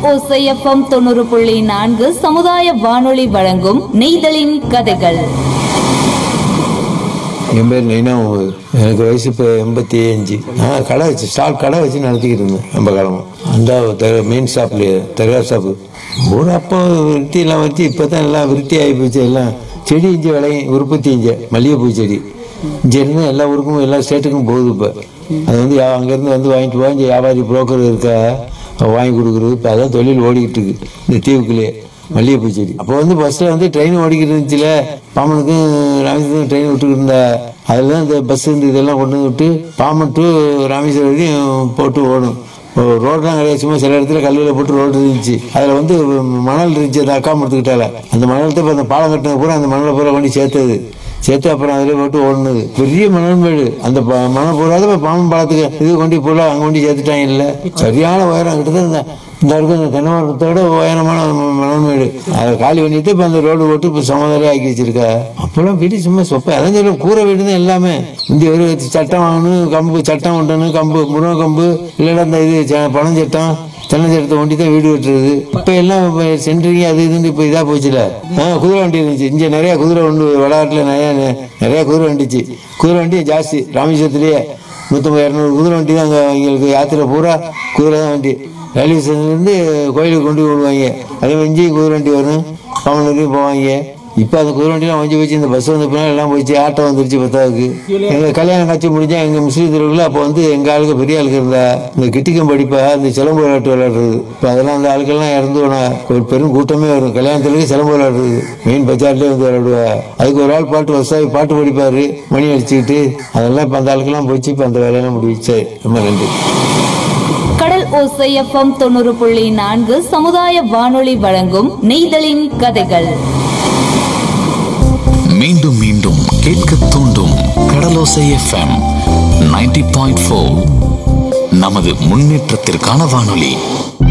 ஓசைஎஃப்எம் தொண்ணூறு புள்ளி நான்கு சமுதாய வானொலி வழங்கும் நெய்தலின் கதைகள் என் பேர் நைனா முகமது எனக்கு வயசு இப்போ எண்பத்தி அஞ்சு நான் கடை வச்சு ஸ்டால் கடை வச்சு நடத்திக்கிட்டு இருந்தேன் ரொம்ப காலமாக அந்த தெரு மெயின் ஷாப்லேயே தர்கா ஷாப்பு ஒரு அப்போ விருத்தி எல்லாம் வச்சு இப்போ தான் எல்லாம் விருத்தி ஆகி போச்சு எல்லாம் செடி இஞ்சி விளையும் உற்பத்தி இஞ்ச மல்லிகைப்பூ செடி இங்கே இருந்து எல்லா ஊருக்கும் எல்லா ஸ்டேட்டுக்கும் போகுது இப்போ அது வந்து யா- அங்கேருந்து வந்து வாங்கிட்டு போய் இங்கே வியாபாரி புரோக்கர் இருக்கா அவன் வாங்கி கொடுக்குறது இப்போ அதான் தொழில் ஓடிக்கிட்டு இருக்கு இந்த தீவுக்குள்ளேயே மல்லிகைப்பூ செடி அப்போ வந்து பஸ்ஸில் வந்து ட்ரெயின் ஓடிக்கிட்டு இருந்துச்சுல பாமனுக்கும் ராமேஸ்வரம் ட்ரெயின் விட்டுக்கிட்டு இருந்தா அதில் தான் இந்த பஸ் இந்த இதெல்லாம் கொண்டு வந்து விட்டு பாமன் டு ராமேஸ்வரம் வரைக்கும் போட்டு ஓடும் ரோடெலாம் கிடையாது சும்மா சில இடத்துல கல்லில் போட்டு ரோடு இருந்துச்சு அதில் வந்து மணல் இருந்துச்சு அந்த அக்கா எடுத்துக்கிட்டால அந்த மணல் இப்போ அந்த பாலம் கட்டினது பூரா அந்த மணலை பூரா கொண்டு சேர்த்தது சேர்த்து அப்புறம் அதில் போட்டு ஓடுனது பெரிய மணல் மேடு அந்த ப- மணல் பூராத இப்போ பாம்பன் பாலத்துக்கு இது கொண்டு போல அங்கே கொண்டு சேர்த்துட்டாங்க இல்லை சரியான உயரம் கிட்ட இந்த இந்த இருக்க இந்த தென்னை மரத்தோட உயரமான ம- மணல் மேடு அதை காலி பண்ணிட்டு இப்போ அந்த ரோடு போட்டு இப்போ சமதரையாக ஆக்கி வச்சிருக்கா அப்போல்லாம் வீடு சும்மா சொப்ப அதான் சொல்ல கூரை வீடு தான் எல்லாமே இந்த ஒரு சட்டம் வாங்கணும் கம்பு சட்டம் ஒட்டணும் கம்பு முருங்கை கம்பு இல்லைன்னா இந்த இது ச- பனஞ்சட்டம் தென்னஞ்சட்டத்தை ஒண்டி தான் வீடு வெட்டுறது இப்போ எல்லாம் இப்போ சென்ட்ரிங் அது இதுன்னு இப்போ இதாக போச்சுல ஆ குதிரை வண்டி இருந்துச்சு இங்கே நிறைய குதிரை வண்டி விளையாட்டில் நிறைய நிறைய குதிரை வண்டிச்சு குதிரை வண்டி ஜாஸ்தி ராமேஸ்வரத்துலேயே நூற்றம்பது இரநூறு குதிரை வண்டி தான் அங்கே எங்களுக்கு யாத்திரை பூரா குதிரை தான் வண்டி ரயில்வே ஸ்டேஷன்லேருந்து கோயிலுக்கு கொண்டு போய் விடுவாங்க அதே மாதிரி இங்கேயும் குதிரை வண்டி வரும் பவனுக்கு போவாங்க இப்போ அந்த குதிரை வண்டிலாம் வஞ்சி போச்சு இந்த பஸ் வந்த பின்னாடி எல்லாம் போச்சு ஆட்டோ வந்துருச்சு பத்தாவுக்கு எங்கள் கல்யாணம் காட்சி முடிஞ்சா எங்கள் முஸ்லீம் தெருவில் அப்போ வந்து எங்கள் ஆளுக்கு பெரிய ஆளுக்கு இருந்தா இந்த கிட்டிக்கம் படிப்பா இந்த சிலம்பு விளையாட்டு விளையாடுறது இப்போ அதெல்லாம் அந்த ஆளுக்கெல்லாம் இறந்து போனா ஒரு பெரும் கூட்டமே வரும் கல்யாணத்துலேயே சிலம்பு விளையாடுறது மெயின் பஜார்லேயே வந்து விளையாடுவா அதுக்கு ஒரு ஆள் பாட்டு வசாயி பாட்டு படிப்பாரு மணி அடிச்சுக்கிட்டு அதெல்லாம் இப்போ அந்த ஆளுக்கெல்லாம் போச்சு இப்போ அந்த வேலையெல்லாம் முடிச்சு ரொம்ப நன்றி கடல் ஓசைஎஃப்எம் தொண்ணூறு புள்ளி நான்கு சமுதாய வானொலி வழங்கும் நெய்தலின் கதைகள் மீண்டும் மீண்டும் கேட்க தூண்டும் கடலோசை எஃப்எம் 90.4 பாயிண்ட் நமது முன்னேற்றத்திற்கான வானொலி